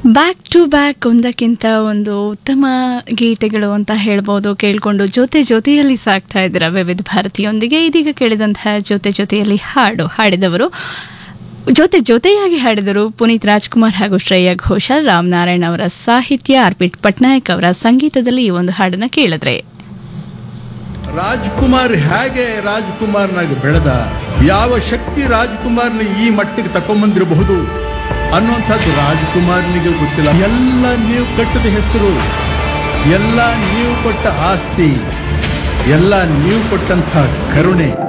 back to back ಒಂದಕ್ಕಿಂತ ಒಂದು ಉತ್ತಮ ಗೀತೆಗಳು ಅಂತ ಹೇಳ್ಬೋದು ಕೇಳಿಕೊಂಡು ಜೊತೆ ಜೊತೆಯಲ್ಲಿ ಸಾಕ್ತಾ ಇದ್ದೀರಾ ವಿವಿಧ ಭಾರತಿಯೊಂದಿಗೆ ಇದೀಗ ಕೇಳಿದಂತಹ ಜೊತೆ ಜೊತೆಯಲ್ಲಿ ಹಾಡು ಹಾಡಿದವರು ಜೊತೆ ಜೊತೆಯಾಗಿ ಹಾಡಿದರು ಪುನೀತ್ ರಾಜ್ಕುಮಾರ್ ಹಾಗೂ ಶ್ರೇಯಾ ಘೋಷಾಲ್ ರಾಮನಾರಾಯಣ್ ಅವರ ಸಾಹಿತ್ಯ ಅರ್ಪಿತ್ ಪಟ್ನಾಯಕ್ ಅವರ ಸಂಗೀತದಲ್ಲಿ ಈ ಒಂದು ಹಾಡನ್ನ ಕೇಳಿದ್ರೆ ರಾಜ್ಕುಮಾರ್ ಹೇಗೆ ರಾಜ್ಕುಮಾರ್ನಾಗಿ ಬೆಳೆದ ಯಾವ ಶಕ್ತಿ ರಾಜ್ಕುಮಾರ್ನ ಈ ಮಟ್ಟಿಗೆ ತಕೊಂಬಂದಿರಬಹುದು ಅನ್ನುವಂಥದ್ದು ರಾಜ್ಕುಮಾರ್ನಿಗೆ ಗೊತ್ತಿಲ್ಲ ಎಲ್ಲ ನೀವು ಕಟ್ಟದ ಹೆಸರು ಎಲ್ಲ ನೀವು ಕೊಟ್ಟ ಆಸ್ತಿ ಎಲ್ಲ ನೀವು ಕೊಟ್ಟಂಥ ಕರುಣೆ